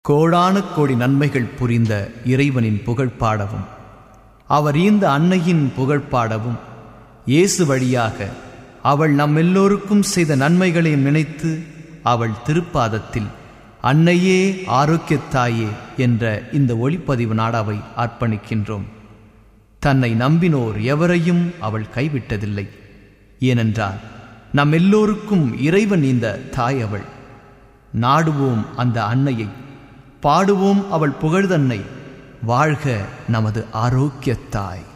கோடான கோடி நன்மைகள் புரிந்த இறைவனின் புகழ் பாடவும் அவர் ஈந்த அன்னையின் புகழ் பாடவும் இயேசு வழியாக அவள் நம் எல்லோருக்கும் செய்த நன்மைகளையும் நினைத்து அவள் திருப்பாதத்தில் அன்னையே ஆரோக்கியத்தாயே என்ற இந்த ஒளிப்பதிவு நாடாவை அர்ப்பணிக்கின்றோம் தன்னை நம்பினோர் எவரையும் அவள் கைவிட்டதில்லை ஏனென்றால் நம் எல்லோருக்கும் இறைவன் இந்த தாய் அவள் நாடுவோம் அந்த அன்னையை பாடுவோம் அவள் புகழ்தன்னை வாழ்க நமது ஆரோக்கியத்தாய்